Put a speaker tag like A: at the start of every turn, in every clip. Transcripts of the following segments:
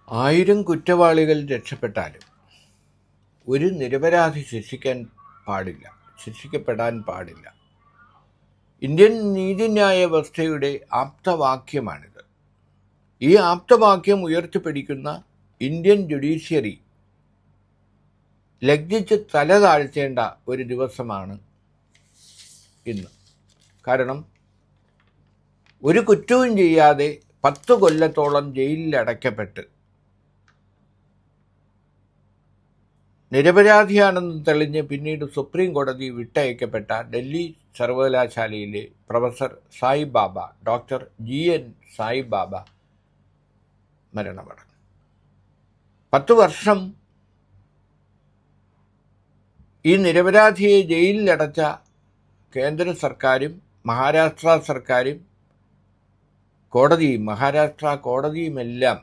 A: ആയിരം കുറ്റവാളികൾ രക്ഷപ്പെട്ടാലും ഒരു നിരപരാധി ശിക്ഷിക്കാൻ പാടില്ല ശിക്ഷിക്കപ്പെടാൻ പാടില്ല ഇന്ത്യൻ നീതിന്യായ വ്യവസ്ഥയുടെ ആപ്തവാക്യമാണിത് ഈ ആപ്തവാക്യം ഉയർത്തിപ്പിടിക്കുന്ന ഇന്ത്യൻ ജുഡീഷ്യറി ലജ്ജിച്ച് തല താഴ്ത്തേണ്ട ഒരു ദിവസമാണ് ഇന്ന് കാരണം ഒരു കുറ്റവും ചെയ്യാതെ പത്ത് കൊല്ലത്തോളം ജയിലിൽ അടയ്ക്കപ്പെട്ട് നിരപരാധിയാണെന്ന് തെളിഞ്ഞ് പിന്നീട് സുപ്രീം കോടതി വിട്ടയക്കപ്പെട്ട ഡൽഹി സർവകലാശാലയിലെ professor Sai Baba doctor G N Sai Baba മരണമടഞ്ഞു പത്ത് വർഷം ഈ നിരപരാധിയെ ജയിലിലടച്ച കേന്ദ്ര സർക്കാരും മഹാരാഷ്ട്ര സർക്കാരും കോടതിയും മഹാരാഷ്ട്ര കോടതിയുമെല്ലാം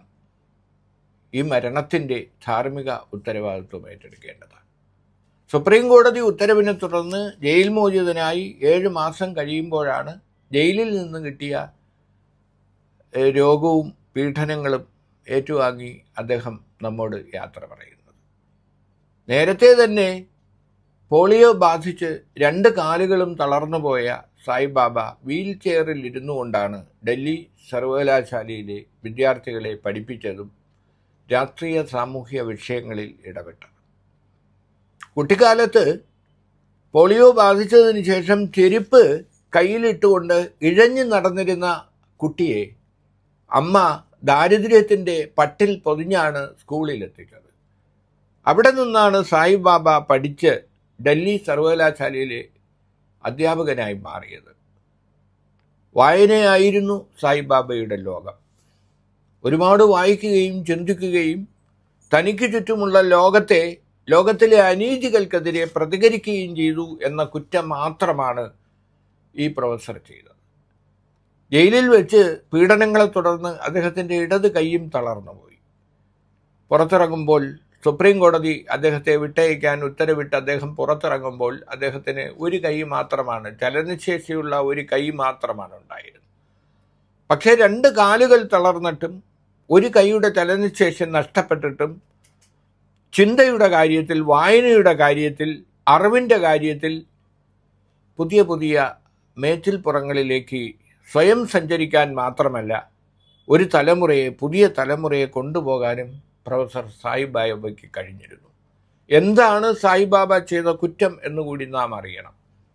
A: ഈ മരണത്തിൻ്റെ ധാർമ്മിക ഉത്തരവാദിത്വം ഏറ്റെടുക്കേണ്ടതാണ് സുപ്രീം കോടതി ഉത്തരവിനെ തുടർന്ന് ജയിൽ മോചിതനായി ഏഴ് മാസം കഴിയുമ്പോഴാണ് ജയിലിൽ നിന്ന് കിട്ടിയ ഏഹ്, രോഗവും പീഡനങ്ങളും ഏറ്റുവാങ്ങി അദ്ദേഹം നമ്മോട് യാത്ര പറയുന്നത് നേരത്തെ തന്നെ പോളിയോ ബാധിച്ച് രണ്ട് കാലുകളും തളർന്നുപോയ സായിബാബ വീൽ ചെയറിൽ ഇരുന്നു കൊണ്ടാണ് ഡൽഹി സർവകലാശാലയിലെ വിദ്യാർത്ഥികളെ പഠിപ്പിച്ചതും രാഷ്ട്രീയ സാമൂഹ്യ വിഷയങ്ങളിൽ ഇടപെട്ടത് കുട്ടിക്കാലത്ത് പോളിയോ ബാധിച്ചതിന് ശേഷം ചെരുപ്പ് കയ്യിലിട്ടുകൊണ്ട് ഇഴഞ്ഞു നടന്നിരുന്ന കുട്ടിയെ അമ്മ ദാരിദ്ര്യത്തിൻ്റെ പട്ടിൽ പൊതിഞ്ഞാണ് സ്കൂളിലെത്തിച്ചത് അവിടെ നിന്നാണ് സായിബാബ പഠിച്ച് ഡൽഹി സർവകലാശാലയിലെ അധ്യാപകനായി മാറിയത് വായനയായിരുന്നു സായിബാബയുടെ ലോകം ഒരുപാട് വായിക്കുകയും ചിന്തിക്കുകയും തനിക്ക് ചുറ്റുമുള്ള ലോകത്തെ ലോകത്തിലെ അനീതികൾക്കെതിരെ പ്രതികരിക്കുകയും ചെയ്തു എന്ന കുറ്റം മാത്രമാണ് ഈ പ്രൊഫസർ ചെയ്തത് ജയിലിൽ വെച്ച് പീഡനങ്ങളെ തുടർന്ന് അദ്ദേഹത്തിൻ്റെ ഇടത് കൈയും തളർന്നുപോയി പുറത്തിറങ്ങുമ്പോൾ സുപ്രീം കോടതി അദ്ദേഹത്തെ വിട്ടയക്കാൻ ഉത്തരവിട്ട് അദ്ദേഹം പുറത്തിറങ്ങുമ്പോൾ അദ്ദേഹത്തിന് ഒരു കൈ മാത്രമാണ് ചലനശേഷിയുള്ള ഒരു കൈ മാത്രമാണ് ഉണ്ടായിരുന്നത് പക്ഷേ രണ്ട് കാലുകൾ തളർന്നിട്ടും ഒരു കൈയുടെ ചലനശേഷി നഷ്ടപ്പെട്ടിട്ടും ചിന്തയുടെ കാര്യത്തിൽ വായനയുടെ കാര്യത്തിൽ അറിവിൻ്റെ കാര്യത്തിൽ പുതിയ പുതിയ മേച്ചിൽപ്പുറങ്ങളിലേക്ക് സ്വയം സഞ്ചരിക്കാൻ മാത്രമല്ല ഒരു തലമുറയെ പുതിയ തലമുറയെ കൊണ്ടുപോകാനും പ്രൊഫസർ സായിബാബയ്ക്ക് കഴിഞ്ഞിരുന്നു എന്താണ് സായിബാബ ചെയ്ത കുറ്റം എന്നുകൂടി നാം അറിയണം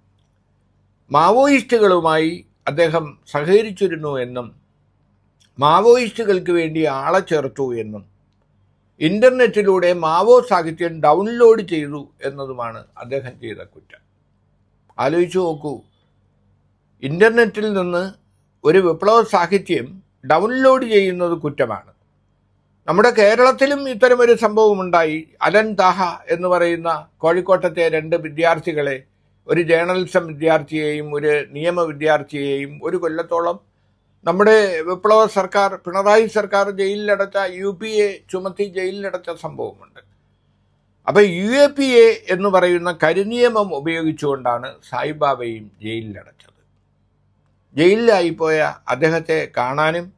A: മാവോയിസ്റ്റുകളുമായി അദ്ദേഹം സഹകരിച്ചിരുന്നു എന്നും മാവോയിസ്റ്റുകൾക്ക് വേണ്ടി ആളെ ചേർത്തു എന്നും ഇന്റർനെറ്റിലൂടെ മാവോ സാഹിത്യം ഡൗൺലോഡ് ചെയ്തു എന്നതുമാണ് അദ്ദേഹം ചെയ്ത കുറ്റം ആലോചിച്ചു നോക്കൂ ഇന്റർനെറ്റിൽ നിന്ന് ഒരു വിപ്ലവ സാഹിത്യം ഡൗൺലോഡ് ചെയ്യുന്നത് കുറ്റമാണ് നമ്മുടെ കേരളത്തിലും ഇത്തരമൊരു സംഭവമുണ്ടായി അലൻ താഹ എന്ന് പറയുന്ന കോഴിക്കോട്ടത്തെ രണ്ട് വിദ്യാർത്ഥികളെ ഒരു ജേർണലിസം വിദ്യാർത്ഥിയെയും ഒരു നിയമ വിദ്യാർത്ഥിയെയും ഒരു കൊല്ലത്തോളം നമ്മുടെ വിപ്ലവ സർക്കാർ പിണറായി സർക്കാർ ജയിലിലടച്ച യു പി എ ചുമത്തി ജയിലിലടച്ച സംഭവമുണ്ട് അപ്പൊ യു എ പി എ എന്ന് പറയുന്ന കരിനിയമം ഉപയോഗിച്ചുകൊണ്ടാണ് സായിബാബയും ജയിലിലടച്ചത് ജയിലിലായിപ്പോയ അദ്ദേഹത്തെ കാണാനും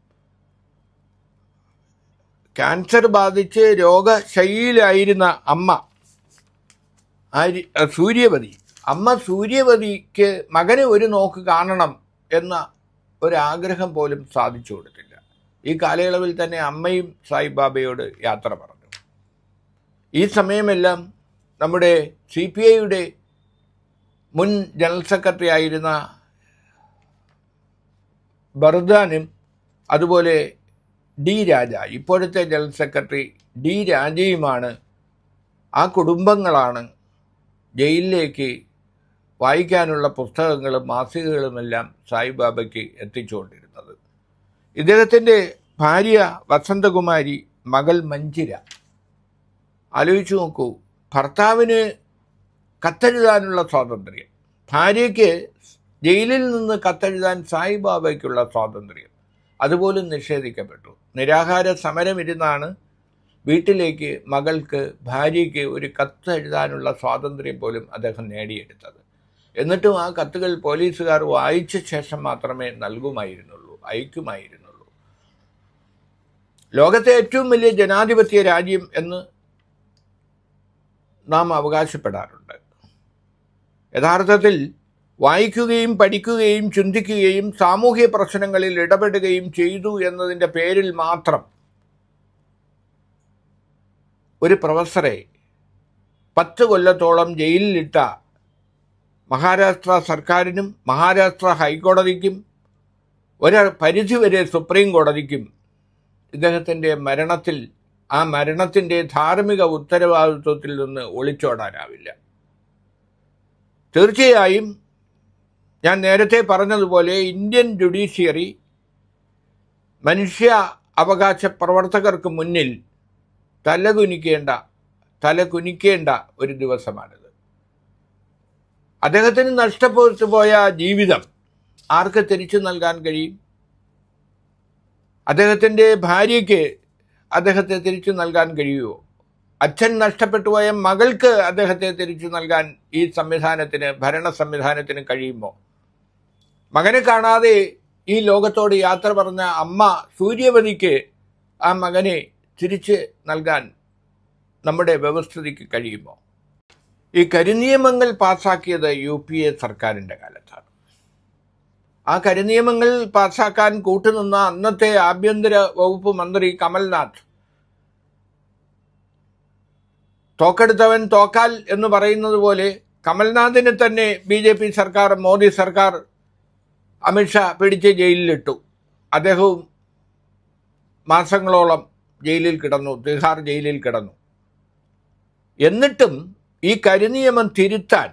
A: ക്യാൻസർ ബാധിച്ച് രോഗശൈലിയിലായിരുന്ന അമ്മ ആരി സൂര്യവതി അമ്മ സൂര്യവതിക്ക് മകനെ ഒരു നോക്ക് കാണണം എന്ന ഒരാഗ്രഹം പോലും സാധിച്ചു കൊടുത്തില്ല ഈ കാലയളവിൽ തന്നെ അമ്മയും സായിബാബയോട് യാത്ര പറഞ്ഞു ഈ സമയമെല്ലാം നമ്മുടെ സി പി ഐയുടെ മുൻ ജനറൽ സെക്രട്ടറി ആയിരുന്ന ബർദാനും അതുപോലെ ഡി രാജ ഇപ്പോഴത്തെ ജനറൽ സെക്രട്ടറി ഡി രാജയുമാണ് ആ കുടുംബങ്ങളാണ് ജയിലിലേക്ക് വായിക്കാനുള്ള പുസ്തകങ്ങളും മാസികകളുമെല്ലാം സായിബാബയ്ക്ക് എത്തിച്ചുകൊണ്ടിരുന്നത് ഇദ്ദേഹത്തിൻ്റെ ഭാര്യ വസന്തകുമാരി മകൾ മഞ്ജിര ആലോചിച്ചു നോക്കൂ ഭർത്താവിന് കത്തെഴുതാനുള്ള സ്വാതന്ത്ര്യം ഭാര്യയ്ക്ക് ജയിലിൽ നിന്ന് കത്തെഴുതാൻ സായിബാബയ്ക്കുള്ള സ്വാതന്ത്ര്യം അതുപോലും നിഷേധിക്കപ്പെട്ടു നിരാഹാര സമരമിരുന്നാണ് വീട്ടിലേക്ക് മകൾക്ക് ഭാര്യയ്ക്ക് ഒരു കത്ത് എഴുതാനുള്ള സ്വാതന്ത്ര്യം പോലും അദ്ദേഹം നേടിയെടുത്തത് എന്നിട്ടും ആ കത്തുകൾ പോലീസുകാർ വായിച്ച ശേഷം മാത്രമേ നൽകുമായിരുന്നുള്ളൂ അയക്കുമായിരുന്നുള്ളൂ ലോകത്തെ ഏറ്റവും വലിയ ജനാധിപത്യ രാജ്യം എന്ന് നാം അവകാശപ്പെടാറുണ്ട് യഥാർത്ഥത്തിൽ വായിക്കുകയും പഠിക്കുകയും ചിന്തിക്കുകയും സാമൂഹ്യ പ്രശ്നങ്ങളിൽ ഇടപെടുകയും ചെയ്തു എന്നതിൻ്റെ പേരിൽ മാത്രം ഒരു പ്രൊഫസറെ പത്ത് കൊല്ലത്തോളം ജയിലിലിട്ട മഹാരാഷ്ട്ര സർക്കാരിനും മഹാരാഷ്ട്ര ഹൈക്കോടതിക്കും ഒരു പരിധിവരെ സുപ്രീം കോടതിക്കും ഇദ്ദേഹത്തിൻ്റെ മരണത്തിൽ ആ മരണത്തിൻ്റെ ധാർമ്മിക ഉത്തരവാദിത്വത്തിൽ നിന്ന് ഒളിച്ചോടാനാവില്ല തീർച്ചയായും ഞാൻ നേരത്തെ പറഞ്ഞതുപോലെ ഇന്ത്യൻ ജുഡീഷ്യറി മനുഷ്യ അവകാശ പ്രവർത്തകർക്ക് മുന്നിൽ തലകുനിക്കേണ്ട തലകുനിക്കേണ്ട ഒരു ദിവസമാണിത് അദ്ദേഹത്തിന് നഷ്ടപ്പെട്ടു പോയ ജീവിതം ആർക്ക് തിരിച്ചു നൽകാൻ കഴിയും അദ്ദേഹത്തിൻ്റെ ഭാര്യയ്ക്ക് അദ്ദേഹത്തെ തിരിച്ചു നൽകാൻ കഴിയുമോ അച്ഛൻ നഷ്ടപ്പെട്ടു പോയ മകൾക്ക് അദ്ദേഹത്തെ തിരിച്ചു നൽകാൻ ഈ സംവിധാനത്തിന് ഭരണ സംവിധാനത്തിന് കഴിയുമോ മകനെ കാണാതെ ഈ ലോകത്തോട് യാത്ര പറഞ്ഞ അമ്മ സൂര്യവതിക്ക് ആ മകനെ തിരിച്ച് നൽകാൻ നമ്മുടെ വ്യവസ്ഥിതിക്ക് കഴിയുമോ ഈ കരിനിയമങ്ങൾ പാസാക്കിയത് യു പി എ സർക്കാരിൻ്റെ കാലത്താണ് ആ കരിനിയമങ്ങൾ പാസാക്കാൻ കൂട്ടുനിന്ന അന്നത്തെ ആഭ്യന്തര വകുപ്പ് മന്ത്രി കമൽനാഥ് തോക്കെടുത്തവൻ തോക്കാൽ എന്ന് പറയുന്നത് പോലെ കമൽനാഥിനെ തന്നെ ബി ജെ പി സർക്കാർ മോദി സർക്കാർ അമിത്ഷാ പിടിച്ച് ജയിലിലിട്ടു അദ്ദേഹവും മാസങ്ങളോളം ജയിലിൽ കിടന്നു തിഹാർ ജയിലിൽ കിടന്നു എന്നിട്ടും ഈ കരിനിയമം തിരുത്താൻ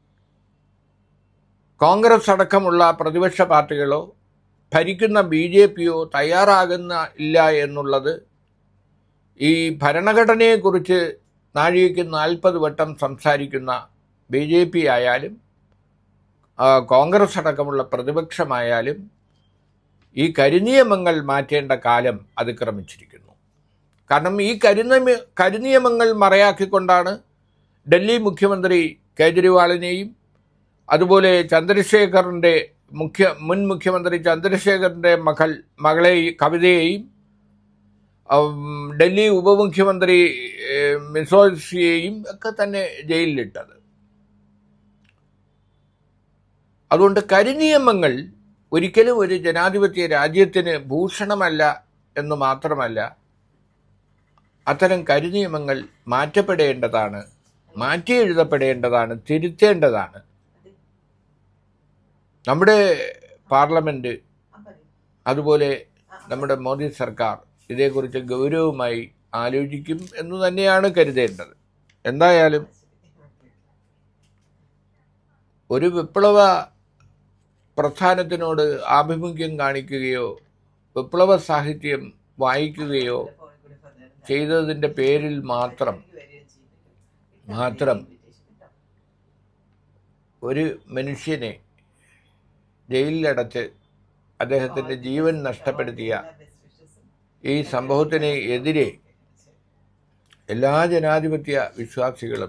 A: കോൺഗ്രസ് അടക്കമുള്ള പ്രതിപക്ഷ പാർട്ടികളോ ഭരിക്കുന്ന ബി ജെ പിയോ തയ്യാറാകുന്ന ഇല്ല എന്നുള്ളത് ഈ ഭരണഘടനയെക്കുറിച്ച് നാഴികയ്ക്ക് നാൽപ്പത് വട്ടം സംസാരിക്കുന്ന ബി ജെ പി ആയാലും കോൺഗ്രസ് അടക്കമുള്ള പ്രതിപക്ഷമായാലും ഈ കരിനിയമങ്ങൾ മാറ്റേണ്ട കാലം അതിക്രമിച്ചിരിക്കുന്നു കാരണം ഈ കരിനിയമ കരിനിയമങ്ങൾ മറയാക്കിക്കൊണ്ടാണ് ഡൽഹി മുഖ്യമന്ത്രി കേജ്രിവാളിനെയും അതുപോലെ ചന്ദ്രശേഖറിൻ്റെ മുഖ്യ മുൻ മുഖ്യമന്ത്രി ചന്ദ്രശേഖറിൻ്റെ മകൾ മകളെ കവിതയെയും ഡൽഹി ഉപമുഖ്യമന്ത്രി മിസോസിയെയും ഒക്കെ തന്നെ ജയിലിലിട്ടത് അതുകൊണ്ട് കരിനിയമങ്ങൾ ഒരിക്കലും ഒരു ജനാധിപത്യ രാജ്യത്തിന് ഭൂഷണമല്ല എന്ന് മാത്രമല്ല അത്തരം കരിനിയമങ്ങൾ മാറ്റപ്പെടേണ്ടതാണ് മാറ്റി എഴുതപ്പെടേണ്ടതാണ് തിരുത്തേണ്ടതാണ് നമ്മുടെ പാർലമെൻറ്റ് അതുപോലെ നമ്മുടെ മോദി സർക്കാർ ഇതേക്കുറിച്ച് ഗൗരവമായി ആലോചിക്കും എന്ന് തന്നെയാണ് കരുതേണ്ടത് എന്തായാലും ഒരു വിപ്ലവ പ്രസ്ഥാനത്തിനോട് ആഭിമുഖ്യം കാണിക്കുകയോ വിപ്ലവ സാഹിത്യം വായിക്കുകയോ ചെയ്തതിൻ്റെ പേരിൽ മാത്രം മാത്രം ഒരു മനുഷ്യനെ ജയിലിലടച്ച് അദ്ദേഹത്തിൻ്റെ ജീവൻ നഷ്ടപ്പെടുത്തിയ ഈ സംഭവത്തിന് എതിരെ എല്ലാ ജനാധിപത്യ വിശ്വാസികളും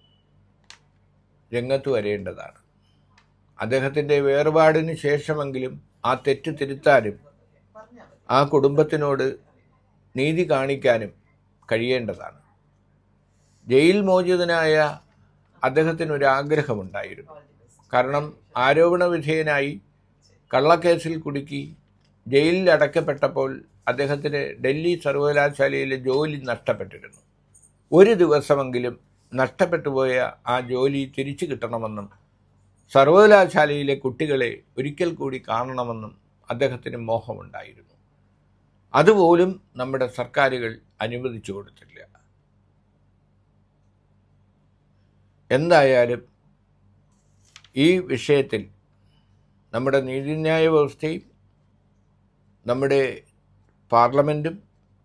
A: രംഗത്ത് വരേണ്ടതാണ് അദ്ദേഹത്തിൻ്റെ വേർപാടിന് ശേഷമെങ്കിലും ആ തെറ്റ് തിരുത്താനും ആ കുടുംബത്തിനോട് നീതി കാണിക്കാനും കഴിയേണ്ടതാണ് ജയിൽ മോചിതനായ അദ്ദേഹത്തിനൊരു ആഗ്രഹമുണ്ടായിരുന്നു കാരണം ആരോപണ വിധേയനായി കള്ളക്കേസിൽ കുടുക്കി ജയിലിൽ അടയ്ക്കപ്പെട്ടപ്പോൾ അദ്ദേഹത്തിന് ഡൽഹി സർവകലാശാലയിലെ ജോലി നഷ്ടപ്പെട്ടിരുന്നു ഒരു ദിവസമെങ്കിലും നഷ്ടപ്പെട്ടു പോയ ആ ജോലി തിരിച്ചു കിട്ടണമെന്നും സർവകലാശാലയിലെ കുട്ടികളെ ഒരിക്കൽ കൂടി കാണണമെന്നും അദ്ദേഹത്തിന് മോഹമുണ്ടായിരുന്നു അതുപോലും നമ്മുടെ സർക്കാരുകൾ അനുവദിച്ചു കൊടുത്തില്ല എന്തായാലും ഈ വിഷയത്തിൽ നമ്മുടെ നീതിന്യായ വ്യവസ്ഥയും നമ്മുടെ പാർലമെൻറ്റും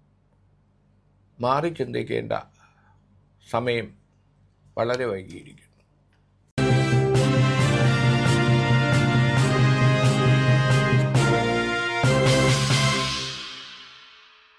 A: മാറി ചിന്തിക്കേണ്ട സമയം വളരെ വൈകിയിരിക്കുന്നു